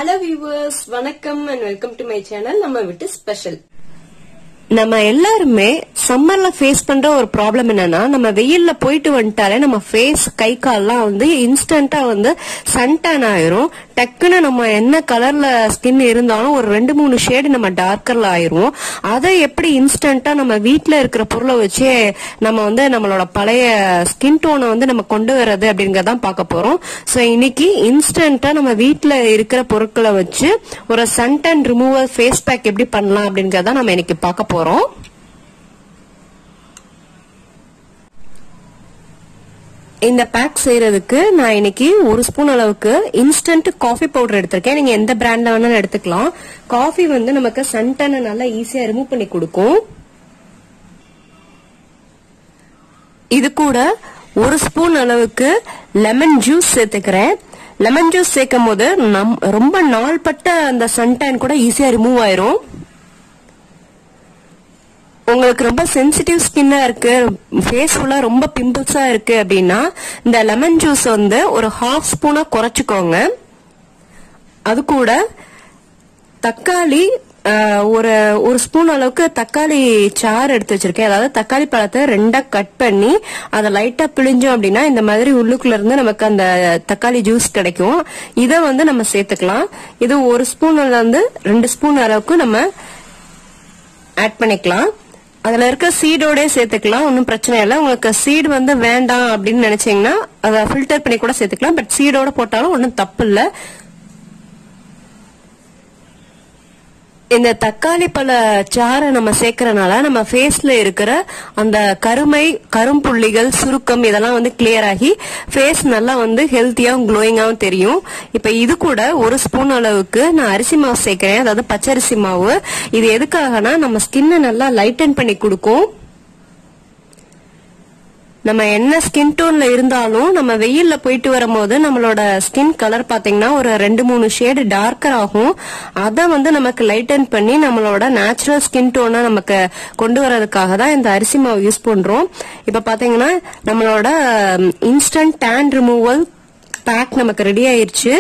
hello viewers வணக்கம் and welcome to my channel நம்ம விட்டு ஸ்பெஷல் நம்ம எல்லாருமே சம்மர்ல ஃபேஸ் பண்ற ஒரு ப்ராப்ளம் என்னன்னா நம்ம வெயில்ல போயிட்டு வந்துட்டாலே நம்ம ஃபேஸ் கை கால்லாம் வந்து இன்ஸ்டன்டா வந்து சன்டான் ஆயிரும் டக்குன்னு நம்ம என்ன கலர்ல ஸ்கின் இருந்தாலும் ஒரு ரெண்டு மூணு ஷேடு நம்ம டார்க்கர்ல ஆயிரும் அதை எப்படி இன்ஸ்டன்டா நம்ம வீட்ல இருக்கிற பொருளை வச்சு நம்ம வந்து நம்மளோட பழைய ஸ்கின் டோனை வந்து நம்ம கொண்டு வர்றது அப்படிங்கறதான் பார்க்க போறோம் சோ இன்னைக்கு இன்ஸ்டன்டா நம்ம வீட்ல இருக்கிற பொருட்களை வச்சு ஒரு சன்டன் ரிமூவல் ஃபேஸ் பேக் எப்படி பண்ணலாம் அப்படிங்கறத நம்ம இன்னைக்கு பார்க்க போறோம் இந்த பேக் செய்யறதுக்கு நான் இன்னைக்கு ஒரு ஸ்பூன் அளவுக்கு இன்ஸ்டன்ட் காஃபி பவுடர் எடுத்திருக்கேன் நீங்க எந்த பிராண்ட்ல வேணாலும் எடுத்துக்கலாம் காஃபி வந்து நமக்கு சன்டனை நல்லா ஈஸியா ரிமூவ் பண்ணி கொடுக்கும் இது கூட ஒரு ஸ்பூன் அளவுக்கு லெமன் ஜூஸ் சேர்த்துக்கிறேன் லெமன் ஜூஸ் சேர்க்கும் போது நம் ரொம்ப நாள்பட்ட அந்த சன்டைன் கூட ஈஸியா ரிமூவ் ஆயிரும் உங்களுக்கு ரொம்ப சென்சிட்டிவ் ஸ்கின்னா இருக்கு ஃபேஸ் ஃபுல்லா ரொம்ப பிம்பிள்ஸா இருக்கு அப்படின்னா இந்த லெமன் ஜூஸ் வந்து ஒரு ஹாஃப் ஸ்பூனா குறைச்சிக்கோங்க அது கூட தக்காளி ஆஹ், ஒரு ஒரு ஸ்பூன் அளவுக்கு தக்காளி சாறு எடுத்து வச்சிருக்கேன் அதாவது தக்காளி பழத்தை ரெண்டா கட் பண்ணி அதை லைட்டா பிழிஞ்சோம் அப்படின்னா இந்த மாதிரி உள்ளுக்குள்ள இருந்து நமக்கு அந்த தக்காளி ஜூஸ் கிடைக்கும் இதை வந்து நம்ம சேர்த்துக்கலாம் இது ஒரு ஸ்பூன்ல இருந்து ரெண்டு ஸ்பூன் அளவுக்கு நம்ம ஆட் பண்ணிக்கலாம் அதுல இருக்க சீடோட சேர்த்துக்கலாம் ஒன்றும் பிரச்சனை இல்லை உங்களுக்கு சீடு வந்து வேண்டாம் அப்படின்னு நினைச்சீங்கன்னா அதை ஃபில்டர் பண்ணி கூட சேர்த்துக்கலாம் பட் சீடோட போட்டாலும் ஒன்றும் தப்பு இல்லை இந்த தக்காளி பழ சாறை நம்ம சேர்க்கறனால நம்ம ஃபேஸ்ல இருக்கிற அந்த கருமை கரும்புள்ளிகள் சுருக்கம் இதெல்லாம் வந்து கிளியர் ஆகி ஃபேஸ் நல்லா வந்து ஹெல்த்தியாவும் க்ளோயிங்காவும் தெரியும் இப்ப இது கூட ஒரு ஸ்பூன் அளவுக்கு நான் அரிசி மாவு சேர்க்கிறேன் அதாவது பச்சரிசி மாவு இது எதுக்காகனா நம்ம ஸ்கின்னை நல்லா லைட்டன் பண்ணி கொடுக்கும் நம்ம என்ன ஸ்கின் டோன்ல இருந்தாலும் நம்ம வெயில்ல போயிட்டு வரும்போது நம்மளோட ஸ்கின் கலர் பாத்தீங்கன்னா ஒரு ரெண்டு மூணு ஷேடு டார்க்கர் ஆகும் அதை வந்து நமக்கு லைட்டன் பண்ணி நம்மளோட நேச்சுரல் ஸ்கின் டோனை நமக்கு கொண்டு வரதுக்காக தான் இந்த அரிசி மாவு யூஸ் பண்றோம் இப்ப பாத்தீங்கன்னா நம்மளோட இன்ஸ்டன்ட் டேன் ரிமூவல் பேக் நமக்கு ரெடி ஆயிருச்சு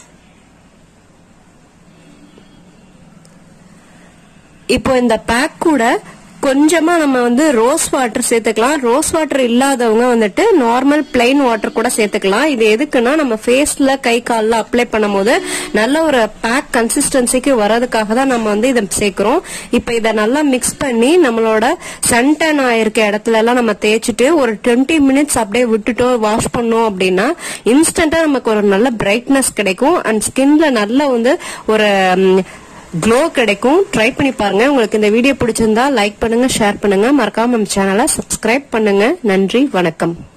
இப்போ இந்த பேக் கூட கொஞ்சமா நம்ம வந்து ரோஸ் வாட்டர் சேர்த்துக்கலாம் ரோஸ் வாட்டர் இல்லாதவங்க வந்துட்டு நார்மல் பிளைன் வாட்டர் கூட சேர்த்துக்கலாம் இது எதுக்குன்னா நம்ம ஃபேஸ்ல கை கால்ல அப்ளை பண்ணும்போது நல்ல ஒரு பேக் கன்சிஸ்டன்சிக்கு வரதுக்காக தான் நம்ம வந்து இதை சேர்க்கிறோம் இப்போ இதை நல்லா மிக்ஸ் பண்ணி நம்மளோட சன்டன் ஆயிருக்க இடத்துல எல்லாம் நம்ம தேய்ச்சிட்டு ஒரு டுவெண்ட்டி மினிட்ஸ் அப்படியே விட்டுட்டோம் வாஷ் பண்ணோம் அப்படின்னா இன்ஸ்டன்டா நமக்கு ஒரு நல்ல பிரைட்னஸ் கிடைக்கும் அண்ட் ஸ்கின்ல நல்ல வந்து ஒரு ம், க்ளோ கிடைக்கும் ட்ரை பண்ணி பாருங்க உங்களுக்கு இந்த வீடியோ பிடிச்சிருந்தா லைக் பண்ணுங்க ஷேர் பண்ணுங்க மறக்காம நம்ம சேனலை சப்ஸ்கிரைப் பண்ணுங்க நன்றி வணக்கம்